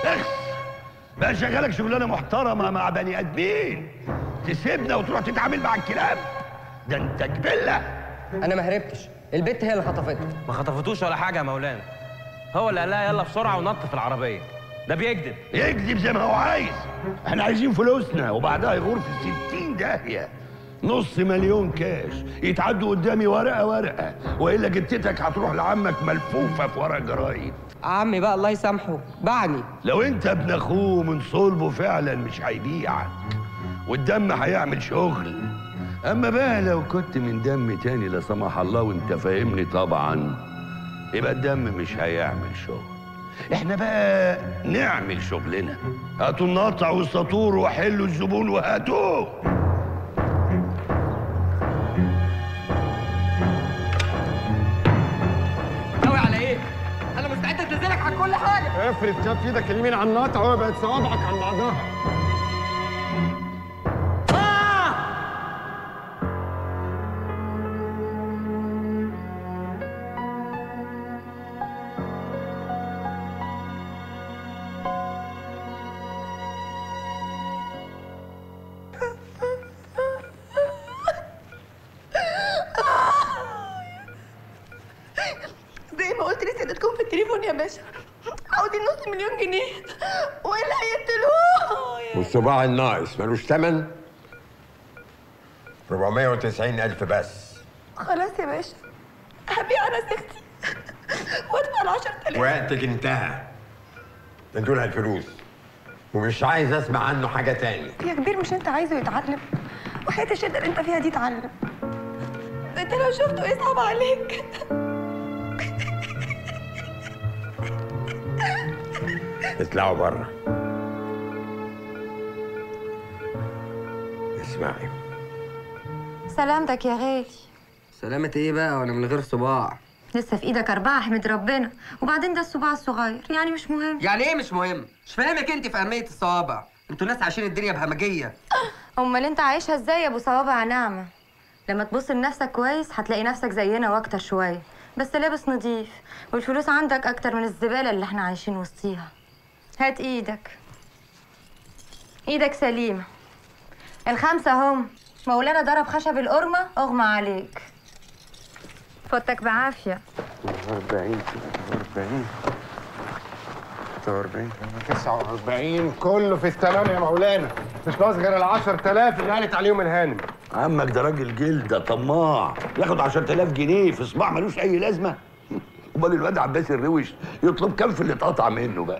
اخس بقى شغالك شغلانه محترمه مع بني ادمين تسيبنا وتروح تتعامل مع الكلاب ده انت جبله انا ما هربتش البت هي اللي خطفتني ما خطفتوش ولا حاجه يا مولانا هو اللي قال لها يلا بسرعه ونط في العربيه ده بيكذب يكذب زي ما هو عايز احنا عايزين فلوسنا وبعدها يغور في الستين داهية نص مليون كاش يتعدوا قدامي ورقة ورقة وإلا جتتك هتروح لعمك ملفوفة في ورق جرايد عمي بقى الله يسامحه باعني لو انت ابن اخوه من صلبه فعلا مش هيبيعك والدم هيعمل شغل اما بقى لو كنت من دم تاني لا سمح الله وانت فاهمني طبعا يبقى الدم مش هيعمل شغل احنا بقى نعمل شغلنا هاتوا النطع والسطور وحلوا الزبون وهاتوه ناوي على ايه انا مستعد انزلك على كل حاجه افرد كف ايدك اليمين على النقطة وابعد صوابعك عن بعضها زي ما قلت لسيادتكم في التليفون يا باشا عاوزين نص مليون جنيه والا هيقتلوه والصباع الناقص ملوش تمن 490 ألف بس خلاص يا باشا هبيع انا سيختي وادفع ال 10000 وقتك انتهى ادوا الفلوس ومش عايز اسمع عنه حاجة تاني يا كبير مش انت عايزه يتعلم وحياة الشدة اللي انت فيها دي اتعلم انت لو شفته يصعب عليك اطلعوا بره اسمعي سلامتك يا غالي سلامة ايه بقى وانا من غير صباع لسه في ايدك اربعه احمد ربنا وبعدين ده الصباع الصغير يعني مش مهم يعني ايه مش مهم مش فاهمك انت في اهميه الصوابع انتوا ناس عايشين الدنيا بهمجيه امال انت عايشها ازاي يا ابو صوابع ناعمه لما تبص لنفسك كويس هتلاقي نفسك زينا واكتر شويه بس لابس نضيف والفلوس عندك اكتر من الزباله اللي احنا عايشين وسطيها هات ايدك ايدك سليمه الخمسه هم مولانا ضرب خشب القرمه اغمى عليك فوتك بعافيه 40 46 46 49 كله في التمام يا مولانا مش ناقص غير ال 10000 اللي قالت عليهم الهانم عمك ده راجل جلده طماع ياخد 10000 جنيه في صباع ملوش اي لازمه امال الواد عباس الروش يطلب كام في اللي اتقطع منه بقى